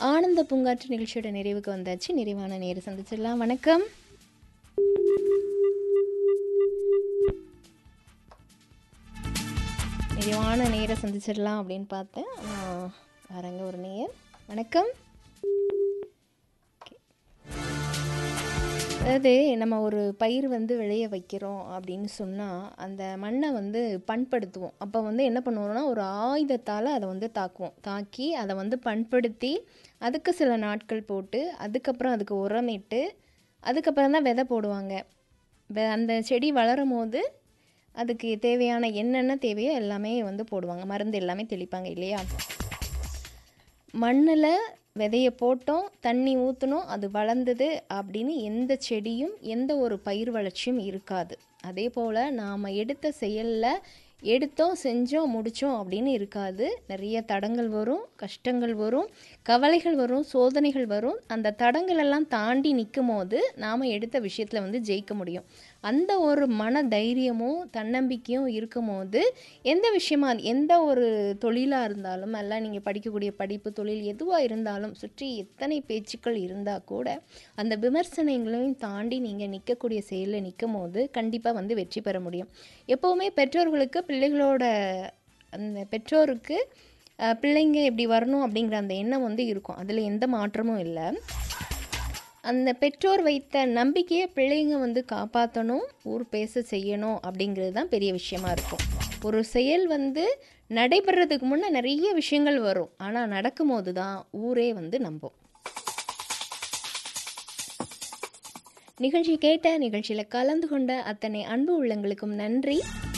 ஆனந்த பூங்காற்று நிகழ்ச்சியோட நிறைவுக்கு வந்தாச்சு நிறைவான நேரம் சந்திச்சிடலாம் வணக்கம் நிறைவான நேரம் சந்திச்சிடலாம் அப்படின்னு பார்த்தேன் ஆனால் வரங்க ஒரு நேயர் வணக்கம் அதாவது நம்ம ஒரு பயிர் வந்து விளைய வைக்கிறோம் அப்படின்னு சொன்னால் அந்த மண்ணை வந்து பண்படுத்துவோம் அப்போ வந்து என்ன பண்ணுவோம்னா ஒரு ஆயுதத்தால் அதை வந்து தாக்குவோம் தாக்கி அதை வந்து பண்படுத்தி அதுக்கு சில நாட்கள் போட்டு அதுக்கப்புறம் அதுக்கு உரமிட்டு அதுக்கப்புறம் தான் விதை போடுவாங்க வெ- அந்த செடி வளரும் போது அதுக்கு தேவையான என்னென்ன தேவையோ எல்லாமே வந்து போடுவாங்க மருந்து எல்லாமே தெளிப்பாங்க இல்லையா மண்ணில் விதைய போட்டோம் தண்ணி ஊற்றினோம் அது வளர்ந்தது அப்படின்னு எந்த செடியும் எந்த ஒரு பயிர் வளர்ச்சியும் இருக்காது அதே போல் நாம் எடுத்த செயலில் எடுத்தோம் செஞ்சோம் முடித்தோம் அப்படின்னு இருக்காது நிறைய தடங்கள் வரும் கஷ்டங்கள் வரும் கவலைகள் வரும் சோதனைகள் வரும் அந்த தடங்கள் எல்லாம் தாண்டி நிற்கும் போது நாம் எடுத்த விஷயத்தில் வந்து ஜெயிக்க முடியும் அந்த ஒரு மன தைரியமும் தன்னம்பிக்கையும் இருக்கும் போது எந்த விஷயமா எந்த ஒரு தொழிலாக இருந்தாலும் அல்ல நீங்கள் படிக்கக்கூடிய படிப்பு தொழில் எதுவாக இருந்தாலும் சுற்றி எத்தனை பேச்சுக்கள் இருந்தால் கூட அந்த விமர்சனங்களையும் தாண்டி நீங்கள் நிற்கக்கூடிய செயலில் நிற்கும் போது கண்டிப்பாக வந்து வெற்றி பெற முடியும் எப்போவுமே பெற்றோர்களுக்கு பிள்ளைகளோட அந்த பெற்றோருக்கு அஹ், பிள்ளைங்க இப்படி வரணும் அப்படிங்கிற அந்த எண்ணம் வந்து இருக்கும் அதில் எந்த மாற்றமும் இல்லை அந்த பெற்றோர் வைத்த நம்பிக்கையை பிள்ளைங்க வந்து காப்பாற்றணும் ஊர் பேச செய்யணும் அப்படிங்கிறது தான் பெரிய விஷயமா இருக்கும் ஒரு செயல் வந்து நடைபெறதுக்கு முன்னே நிறைய விஷயங்கள் வரும் ஆனால் நடக்கும்போது தான் ஊரே வந்து நம்பும் நிகழ்ச்சி கேட்ட நிகழ்ச்சியில் கலந்து கொண்ட அத்தனை அன்பு உள்ளங்களுக்கும் நன்றி